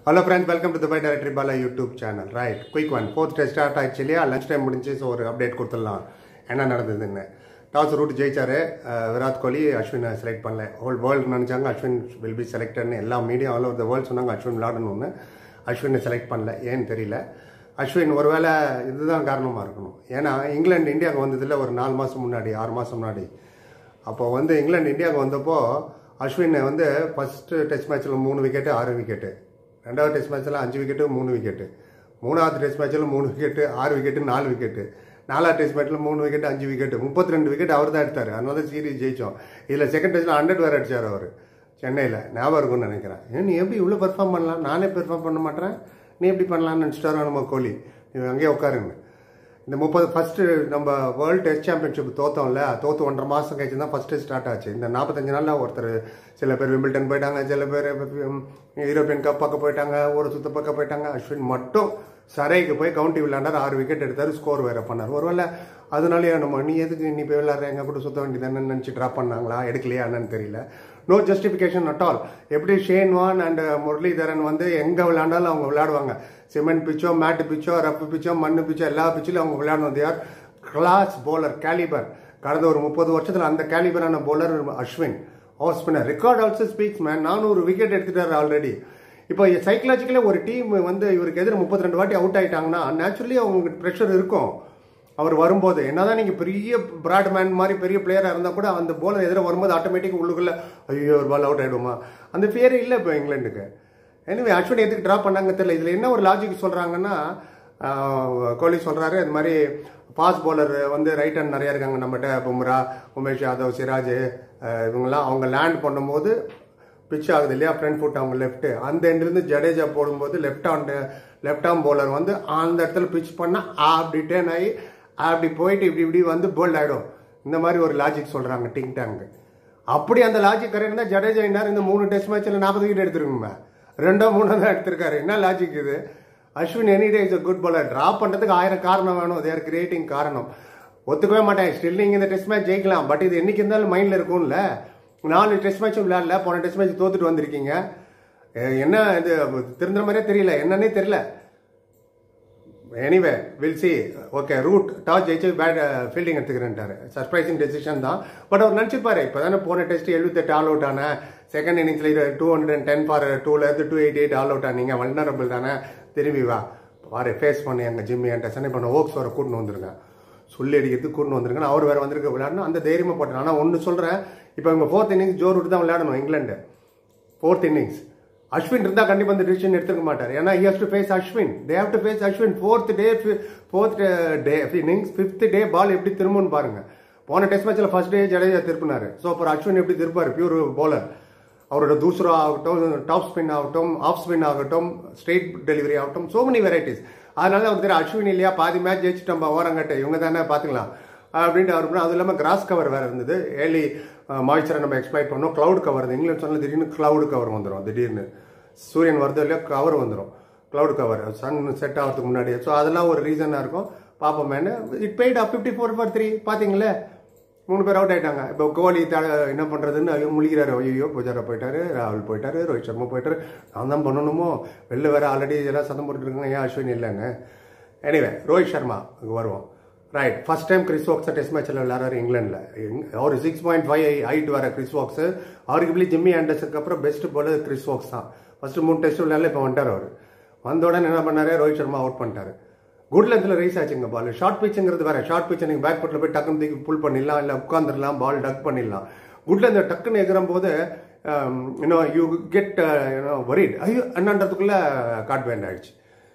hello friends welcome to Dubai directory Bala YouTube channel right quick one fourth test start ஆயிடுச்சு இல்லையா lunch time முடிஞ்சு so ஒரு update கொடுத்துடலாம் என்ன நடந்ததுன்னு டாஸ் ரூட் ஜெயிச்சாரு அஹ், விராட் கோலி அஸ்வினை செலக்ட் பண்ணல ஹோல் வேர்ல்டு நினச்சாங்க அஸ்வின் வில் பி செலக்டட்னு எல்லா media all over the world சொன்னாங்க அஸ்வின் விளாடணும்னு அஸ்வினை செலக்ட் பண்ணல ஏன்னு தெரியல அஸ்வின் ஒருவேளை இதுதான் காரணமாக இருக்கணும் ஏன்னா இங்கிலாந்து இந்தியாவுக்கு வந்ததில்ல ஒரு நாலு மாதம் முன்னாடி ஆறு மாதம் முன்னாடி அப்போ வந்து இங்கிலாந்து இந்தியாவுக்கு வந்தப்போ அஸ்வின் வந்து ஃபஸ்ட்டு டெஸ்ட் மேட்ச்சில் மூணு விக்கெட்டு ஆறு விக்கெட்டு ரெண்டாவது டெஸ்ட் மேட்ச்சில் அஞ்சு விக்கெட்டு மூணு விக்கெட்டு மூணாவது டெஸ்ட் மேட்ச்சில் மூணு விக்கெட்டு ஆறு விக்கெட்டு நாலு விக்கெட்டு நாலாவது டெஸ்ட் மேட்ச்சில் மூணு விக்கெட் அஞ்சு விக்கெட்டு முப்பத்தி ரெண்டு விக்கெட் அவர் தான் எடுத்தார் அதனால தான் சீரீஸ் ஜெயிச்சோம் இதில் செகண்ட் டெஸ்ட்டில் ஹண்ட்ரட் வேறு அடிச்சார் அவர் சென்னையில் ஞாபகம் இருக்கும்னு நினைக்கிறேன் ஏன் நீ எப்படி இவ்வளோ பெர்ஃபார்ம் பண்ணலாம் நானே பெர்ஃபார்ம் பண்ண மாட்டேன் நீ எப்படி பண்ணலாம்னு நினச்சிட்டாரோ நம்ம கோலி நீ அங்கேயே உட்காருங்க இந்த முப்பது ஃபர்ஸ்ட் நம்ம வேர்ல்டு டெஸ்ட் சாம்பியன்ஷிப் தோத்தோம்ல தோத்து ஒன்றரை மாதம் கழிச்சு தான் ஃபர்ஸ்ட் ஸ்டார்ட் ஆச்சு இந்த நாற்பத்தஞ்சு நாளில் ஒருத்தர் சில பேர் விம்பிள்டன் போயிட்டாங்க சில பேர் யூரோப்பியன் கப் பக்கம் போயிட்டாங்க ஒரு சுத்த பக்கம் போயிட்டாங்க அஸ்வின் மட்டும் சரைக்கு போய் கவுண்டி விளையாண்டார் ஆறு விக்கெட் எடுத்தார் ஸ்கோர் வேற பண்ணார் ஒருவேளை அதனாலயே நம்ம நீ எதுக்கு நீ போய் விளையாடுற எங்க கூட சுத்த வேண்டியதானு நினச்சி ட்ராப் பண்ணாங்களா எடுக்கலையா என்னன்னு தெரியல நோ ஜஸ்டிஃபிகேஷன் அட் ஆல் எப்படி ஷேன் வான் அண்ட் முரளிதரன் வந்து எங்கே விளையாண்டாலும் அவங்க விளையாடுவாங்க சிமெண்ட் பிச்சோ மேட்டு பிச்சோ ரப்பு பிச்சோ மண்ணு பிச்சோ எல்லா பிச்சிலும் அவங்க விளையாடணும் யார் கிளாஸ் போலர் கேலிபர் கடந்த ஒரு முப்பது வருஷத்தில் அந்த கேலிபரான bowler Ashwin off spinner record also speaks man நானூறு விக்கெட் எடுத்துட்டார் ஆல்ரெடி இப்போ சைக்கலாஜிக்கலி ஒரு டீம் வந்து இவருக்கு எதிர முப்பத்தி ரெண்டு வாட்டி அவுட் ஆயிட்டாங்கன்னா நேச்சுரலி அவங்களுக்கு ப்ரெஷர் இருக்கும் அவர் வரும்போது என்னதான் நீங்க பெரிய பிராட்மேன் மாதிரி பெரிய பிளேயரா இருந்தா கூட அந்த போலர் எதிர வரும்போது ஆட்டோமேட்டிக் உள்ளுக்குள்ள ஐயோ ஒரு பால் அவுட் ஆயிடுமா அந்த ஃபியர் இல்லை இப்போ இங்கிலாந்துக்கு எனவே அஸ்வின் எதுக்கு ட்ராப் பண்ணாங்க தெரியல இதுல என்ன ஒரு லாஜிக் சொல்றாங்கன்னா ஆஹ், கோலி சொல்றாரு இந்த மாதிரி ஃபாஸ்ட் bowler வந்து ரைட் ஹேண்ட் நிறைய இருக்காங்க நம்மகிட்ட பும்ரா உமேஷ் யாதவ் சிராஜ் ஆஹ், இவங்கெல்லாம் அவங்க லேண்ட் பண்ணும்போது பிச் ஆகுது இல்லையா ஃப்ரண்ட் ஃபுட் அவங்க லெஃப்ட் அந்த எண்ட்லேருந்து ஜடேஜா போடும்போது left hand left arm bowler வந்து அந்த இடத்துல பிச் பண்ணா அப்படி டேன் ஆகி அப்படி போயிட்டு இப்படி இப்படி வந்து போல்ட் ஆயிடும் இந்த மாதிரி ஒரு லாஜிக் சொல்றாங்க டிங் டாங் அப்படி அந்த லாஜிக் கரெக்ட் தான் ஜடேஜா இன்னார் இந்த மூணு டெஸ்ட் மேட்ச்ல நாற்பது விக்கெட் எடுத்துருக்குங்க ரெண்டோ மூணோ தான் எடுத்திருக்காரு என்ன லாஜிக் இது Ashwin any day is good bowler drop பண்றதுக்கு ஆயிரம் காரணம் வேணும் தேர் கிரியேட்டிங் காரணம் ஒத்துக்கவே மாட்டேன் ஸ்டில் நீங்க இந்த டெஸ்ட் மேட்ச் ஜெயிக்கலாம் பட் இது என்னைக்கு இருந்தாலும் மைண்ட்ல இருக்கும்ல நாலு டெஸ்ட் மேட்சும் விளையாடல போன டெஸ்ட் மேட்ச் தோத்துட்டு வந்திருக்கீங்க அஹ் என்ன இது திருந்துற மாதிரியே தெரியல என்னன்னே தெரியல anyway will see okay Root toss ஜெயிச்சு பேட் ஃபீல்டிங் எடுத்துக்கிறேன்ட்டாரு சர்ப்ரைசிங் டெசிஷன் தான் பட் அவர் நினச்சிப்பாரு இப்போ தானே போன டெஸ்ட் எழுபத்தெட்டு ஆல் அவுட் ஆன செகண்ட் இன்னிங்ஸில் two hundred and ten for டூலேருந்து two eighty eight all out ஆனீங்க வல்னரபிள் தானே திரும்பி வா பாரு ஃபேஸ் பண்ணி எங்கள் ஜிம்மி என்கிட்ட சென்னை பண்ண ஓக்ஸ் வர கூட்டின்னு வந்துருங்க சொல்லி அடிக்கிறதுக்கு கூட்டின்னு வந்திருக்கேன் அவர் வேறு வந்திருக்க விளையாடணும் அந்த தைரியமாக போட்டேன் ஆனால் ஒன்று சொல்கிறேன் இப்போ இவங்க ஃபோர்த் இன்னிங்ஸ் ஜோர் விட்டு தான் விளையாடணும் இங்கிலாந்து ஃபோர்த் இன்னிங்ஸ் அஸ்வின் இருந்தா கண்டிப்பா இந்த டிசிஷன் எடுத்துக்க மாட்டார் ஏன்னா he has to face Ashwin they have to face Ashwin fourth day fourth day innings fifth day ball எப்படி திரும்பும்னு பாருங்க போன டெஸ்ட் மேட்ச்ல ஃபர்ஸ்ட் டே ஜடேஜா திருப்பினாரு ஸோ அப்புறம் அஸ்வின் எப்படி திருப்பாரு பியூர் bowler அவரோட தூசரா ஆகட்டும் டாப் ஸ்பின் ஆகட்டும் ஆஃப் ஸ்பின் ஆகட்டும் ஸ்ட்ரெயிட் டெலிவரி ஆகட்டும் சோ மெனி வெரைட்டிஸ் அதனால அவர் தெரியும் அஸ்வின் இல்லையா பாதி மேட்ச் ஜெயிச்சுட்டோம் ஓரங்கட்ட இவங்க தானே பார்த்துக்கலாம் அப்படின்ட்டு அவர் பண்ண- அதுவும் இல்லாமல் கிராஸ் கவர் வேறு இருந்தது ஏர்லி மாய்ச்சரை நம்ம எக்ஸ்பெக்ட் பண்ணோம் க்ளவுட் கவர் இங்கிலாந்து சொன்னால் திடீர்னு க்ளவுட் கவர் வந்துடும் திடீர்னு சூரியன் வருது இல்லையா கவர் வந்துடும் க்ளவுட் கவர் சன் செட் ஆகிறதுக்கு முன்னாடி ஸோ அதெல்லாம் ஒரு ரீசனாக இருக்கும் பார்ப்போமேனு it paid up fifty four for three பார்த்தீங்களே மூணு பேர் அவுட் ஆயிட்டாங்க இப்போ கோலி த என்ன பண்ணுறதுன்னு ஐயோ முழிக்கிறாரு ஐயோ பூஜாரா போயிட்டாரு ராகுல் போயிட்டாரு ரோஹித் சர்மா போயிட்டாரு நான் தான் பண்ணணுமோ வெளில வேற ஆல்ரெடி எல்லாம் சத்தம் போட்டுட்டு இருக்காங்க ஏன் அஸ்வின் இல்லைன்னு எனிவே ரோஹித் சர்மா இங்க வருவோம் right first time Chris Woakes test மேட்ச்ல விளையாடுறாரு இங்கிலாந்துல அவர் சிக்ஸ் பாயிண்ட் ஃபைவ் ஹைட் வர கிறிஸ் வாக்ஸ் ஆர்கிபிளி ஜிம்மி ஆண்டர்ஸுக்கு அப்புறம் பெஸ்ட் போலர் கிறிஸ் வாக்ஸ் தான் ஃபர்ஸ்ட் மூணு டெஸ்ட் விளையாடல இப்போ வந்துட்டார் அவர் வந்த உடனே என்ன பண்ணாரு ரோஹித் சர்மா அவுட் பண்ணிட்டாரு குட் லென்த்தில் ரைஸ் ஆச்சுங்க பால் ஷார்ட் பிச்சுங்கிறது வேற ஷார்ட் பிச்சை நீங்கள் பேக் ஃபுட்டில் போய் டக்குன்னு தூக்கி புல் பண்ணிடலாம் இல்லை உட்காந்துடலாம் பால் டக் பண்ணிடலாம் குட் லென்த் டக்குன்னு எகிறும் போது இன்னும் யூ கெட் வரிட் ஐயோ என்னன்றதுக்குள்ள காட் பேண்ட் ஆயிடுச்சு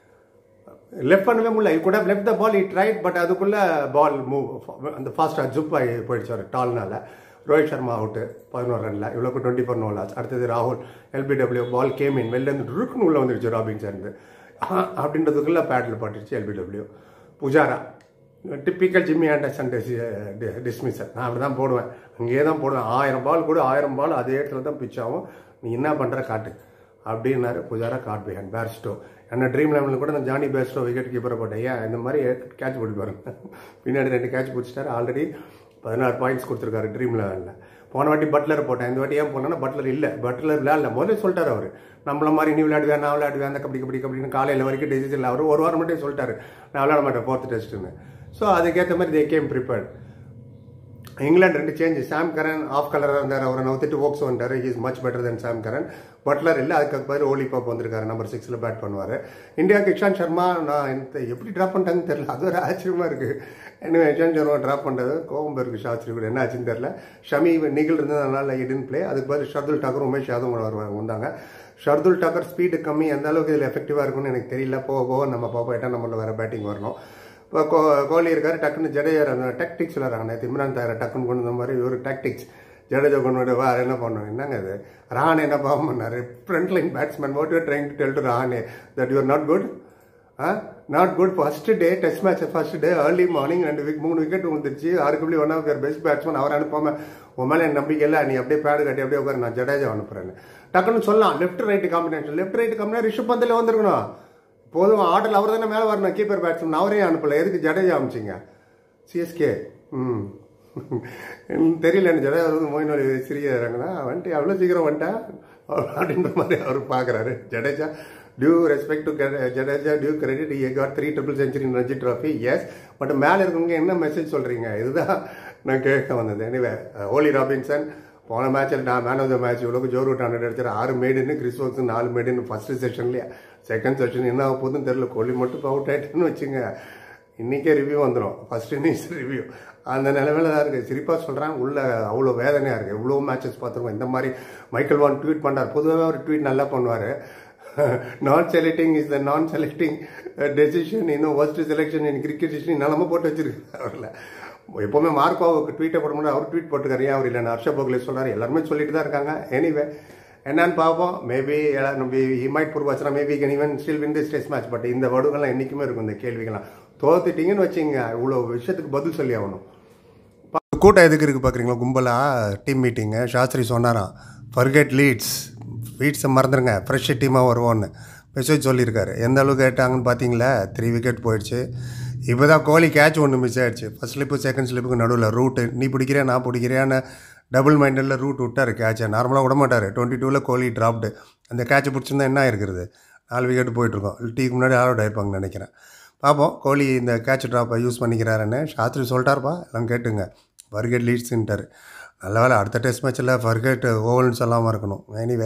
லெஃப்ட் பண்ணவே முடியல கூட left the ball it right but அதுக்குள்ள பால் மூவ் அந்த ஃபாஸ்ட்டாக ஜுப் ஆகி போயிடுச்சு அவர் டால்னால ரோஹித் சர்மா அவுட்டு பதினோரு ரன்ல இவ்வளோக்கு டுவெண்ட்டி ஃபோர் நோ லாஸ் அடுத்தது ராகுல் எல்பிடபிள்யூ பால் கேம் இன் வெளில இருந்து ருக்குன்னு உள்ள வந்துருச்சு ராபின்ஸ் இருந்து அப்படின்றதுக்குள்ள பேட்டில் பட்டுருச்சு LBW Pujara typical Jimmy Anderson dismisser நான் அப்படி தான் போடுவேன் அங்கேயே தான் போடுவேன் ஆயிரம் பால் கூட ஆயிரம் பால் அதே இடத்துல தான் பிச் ஆகும் நீ என்ன பண்ணுற காட்டு அப்படின்னாரு புஜாரா காட் பிஹேண்ட் பேர்ஸ்டோ என்ன ட்ரீம் லெவலில் கூட நான் ஜானி பேர்ஸ்டோ விக்கெட் கீப்பரை போட்டேன் ஏன் இந்த மாதிரி கேட்ச் போட்டு பாருங்க பின்னாடி ரெண்டு கேட்ச் பிடிச்சிட்டாரு ஆல்ரெடி பதினாறு பாயிண்ட்ஸ் கொடுத்துருக்காரு ட்ரீம் லெவலில் போன வாட்டி பட்லர் போட்டேன் இந்த வாட்டி ஏன் போனேன்னா பட்லர் இல்லை பட்லர் விளையாடல முதல்ல சொல்லிட்டாரு அவர் நம்மள மாதிரி நீ விளையாடுவேன் நான் விளையாடுவேன் அந்த கபடி கபடி கபடின்னு காலையில் வரைக்கும் டிசிஷன் அவர் ஒரு வாரம் மட்டும் சொல்லிட்டாரு நான் விளையாட மாட்டேன் ஃபோர்த் டெஸ்ட்டுன்னு ஸோ அதுக்கேற்ற மாதிரி தே கேம் ப்ரிப்பேர்ட் இங்கிலாந்து ரெண்டு சேஞ்ச் சாம் கரன் ஆஃப் கலராக இருந்தார் அவரை நவுத்திட்டு ஓக்ஸ் வந்துட்டார் is much better then Sam Curran Buttler இல்லை அதுக்கு பதில் ஓலி பாப் வந்திருக்காரு நம்பர் சிக்ஸில் பேட் பண்ணுவார் இந்தியாவுக்கு இஷாந்த் சர்மா நான் இந்த எப்படி ட்ராப் பண்ணிட்டாங்கன்னு தெரியல அது ஒரு ஆச்சரியமாக இருக்குது என்ன இஷாந்த் சர்மா ட்ராப் பண்ணுறது கோவம் இருக்கு சாஸ்திரி கூட என்ன ஆச்சுன்னு தெரியல ஷமி நிகில் இருந்ததுனால இடன் பிளே அதுக்கு பதில் ஷர்துல் டாக்கர் உமேஷ் யாதவ் வருவாங்க வந்தாங்க ஷர்துல் டாக்கர் ஸ்பீடு கம்மி எந்த அளவுக்கு இதில் எஃபெக்டிவாக இருக்கும்னு எனக்கு தெரியல போக போக நம்ம பார்ப்போம் எட்டாம் நம்பரில் வேறு பேட்டிங் வரணும் இப்போ கோ கோலி இருக்காரு டக்குன்னு ஜடேஜா அந்த டாக்டிக்ஸ் விளாட்றாங்க நேற்று இம்ரான் தார டக்குன்னு கொண்டு வந்த மாதிரி ஒரு டாக்டிக்ஸ் ஜடேஜா கொண்டு வந்து வா என்ன பண்ணோம் என்னங்க இது ரஹானே என்ன பாவம் பண்ணாரு front line batsman what you're trying to tell to Rahane that you're not good ah not good first day test match first day early morning ரெண்டு விக் மூணு விக்கெட் வந்துருச்சு ஆறுக்குள்ளி one of your best batsman அவர் அனுப்பாம உன் மேலே என் நம்பிக்கை இல்லை நீ அப்படியே பேடு கட்டி அப்படியே உட்காரு நான் ஜடேஜா அனுப்புறேன்னு டக்குன்னு சொல்லலாம் left right combination left right combination Rishabh பந்தில் வந்திருக்கணும் போதும் ஆர்டர் அவர் தானே மேலே வரணும் கீப்பர் பேட்ஸ்மேன் அவரே அனுப்பல எதுக்கு ஜடேஜா அமிச்சிங்க சிஎஸ்கே ம் எனக்கு தெரியல எனக்கு ஜடேஜா வந்து மோயின் அலி சிரிக்கிறாங்கன்னா வந்துட்டு அவ்வளோ சீக்கிரம் வந்துட்டா அப்படின்ற மாதிரி அவர் பார்க்குறாரு Jadeja due respect to Jadeja due credit he got three triple century Ranji trophy yes but மேலே இருக்கவங்க என்ன மெசேஜ் சொல்கிறீங்க இதுதான் நான் கேட்க வந்தது எனிவே ஹோலி ராபின்சன் போன மேட்ச்சில் நான் மேன் ஆஃப் த மேட்ச் இவ்வளோக்கு ஜோர் விட்டு ஹண்ட்ரட் அடிச்சார் ஆறு மேடுன்னு கிறிஸ் ஒர்க்ஸ் நாலு மேடுன்னு ஃபர்ஸ்ட் செஷன்லேயே செகண்ட் செஷன் என்ன ஆக போகுதுன்னு தெரியல கோலி மட்டும் அவுட் ஆயிட்டுன்னு வச்சுங்க இன்றைக்கே ரிவ்யூ வந்துடும் ஃபர்ஸ்ட் இன்னிங்ஸ் ரிவ்யூ அந்த நிலமையில தான் இருக்குது சிரிப்பாக சொல்கிறேன் உள்ள அவ்வளோ வேதனையாக இருக்குது எவ்வளோ மேட்சஸ் பார்த்துருக்கோம் இந்த மாதிரி மைக்கேல் வான் ட்வீட் பண்ணுறார் பொதுவாக ஒரு ட்வீட் நல்லா பண்ணுவார் நான் selecting is the non selecting decision இன்னும் first selection in cricket history நிலம போட்டு வச்சிருக்கு அவரில் எப்போவுமே மார்க்கோவுக்கு ட்வீட்டை போடும்போது அவர் ட்வீட் போட்டுருக்காரு ஏன் அவர் இல்லை ஹர்ஷ போகலே சொல்கிறார் எல்லாருமே சொல்லிட்டு தான் இருக்காங்க எனிவே என்னன்னு பார்ப்போம் மேபி ஹி மைட் ப்ரூவ் வச்சுனா maybe can even still win this test match but இந்த வடுகள்லாம் என்றைக்குமே இருக்கும் இந்த கேள்விகள்லாம் தோத்துட்டீங்கன்னு வச்சுங்க இவ்வளோ விஷயத்துக்கு பதில் சொல்லி ஆகணும் கூட்டம் எதுக்கு இருக்குது பார்க்குறீங்களா கும்பலாக டீம் மீட்டிங்கு சாஸ்திரி சொன்னாராம் ஃபர்கெட் லீட்ஸ் லீட்ஸை மறந்துடுங்க ஃப்ரெஷ் டீமாக வருவோன்னு மெசேஜ் சொல்லியிருக்காரு எந்த அளவுக்கு கேட்டாங்கன்னு பார்த்தீங்களா த்ரீ விக்கெட் போயிடுச்சு இப்போ தான் கோலி கேட்ச் ஒன்று மிஸ் ஆயிடுச்சு ஃபஸ்ட் ஸ்லிப்பு செகண்ட் ஸ்லிப்புக்கு நடுவில் ரூட்டு நீ பிடிக்கிறியா நான் பிடிக்கிறியான்னு டபுள் மைண்டடில் ரூட் விட்டார் கேட்சை நார்மலாக விட மாட்டார் டுவெண்ட்டி டூவில் கோலி ட்ராப்டு அந்த கேட்சை பிடிச்சிருந்தா என்ன இருக்கிறது நாலு விக்கெட் போயிட்டுருக்கோம் டீக்கு முன்னாடி ஆல் அவுட் ஆயிருப்பாங்கன்னு நினைக்கிறேன் பார்ப்போம் கோலி இந்த கேட்ச் ட்ராப்பை யூஸ் பண்ணிக்கிறாருன்னு சாஸ்திரி சொல்லிட்டாருப்பா எல்லாம் கேட்டுங்க ஃபர்கெட் லீட்ஸுன்ட்டார் நல்ல வேலை அடுத்த டெஸ்ட் மேட்ச்சில் ஃபர்கெட் ஓவல்னு சொல்லாமல் இருக்கணும் எனிவே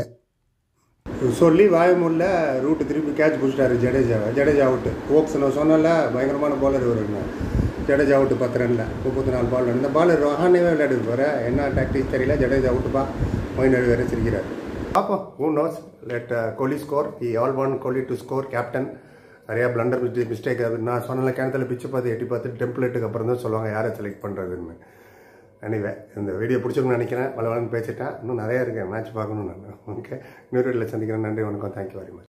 சொல்லி வாயமுள்ள ரூட்டு திருப்பி கேட்ச் பிடிச்சிட்டாரு ஜடேஜாவை ஜடேஜா அவுட்டு ஓக்ஸ் நான் சொன்னல பயங்கரமான பாலர் இவர் ஜடேஜா அவுட்டு பத்து ரனில் முப்பத்தி நாலு பால் இந்த பால் ரொஹானேவே விளையாடுது போகிற என்ன டாக்டிக்ஸ் தெரியல ஜடேஜா அவுட்டுப்பா மொயின் அடி வேறு சிரிக்கிறார் பார்ப்போம் who knows let Kohli score he'll win Kohli to score captain நிறையா பிளண்டர் மிஸ்டேக் நான் சொன்னல கிணத்துல பிச்சு பார்த்து எட்டி பார்த்து டெம்ப்ளேட்டுக்கு அப்புறம் தான் சொல்லுவாங்க யாரை செலக்ட் பண்ணுறதுன்னு எனிவே இந்த வீடியோ பிடிச்சிருக்குன்னு நினைக்கிறேன் வளவலன்னு பேசிட்டேன் இன்னும் நிறையா இருக்கேன் மேட்ச் பார்க்கணும் நான் ஓகே இன்னொரு வீட்டில் சந்திக்கிறேன் நன்றி வணக்கம் தேங்க்யூ வெரி மச்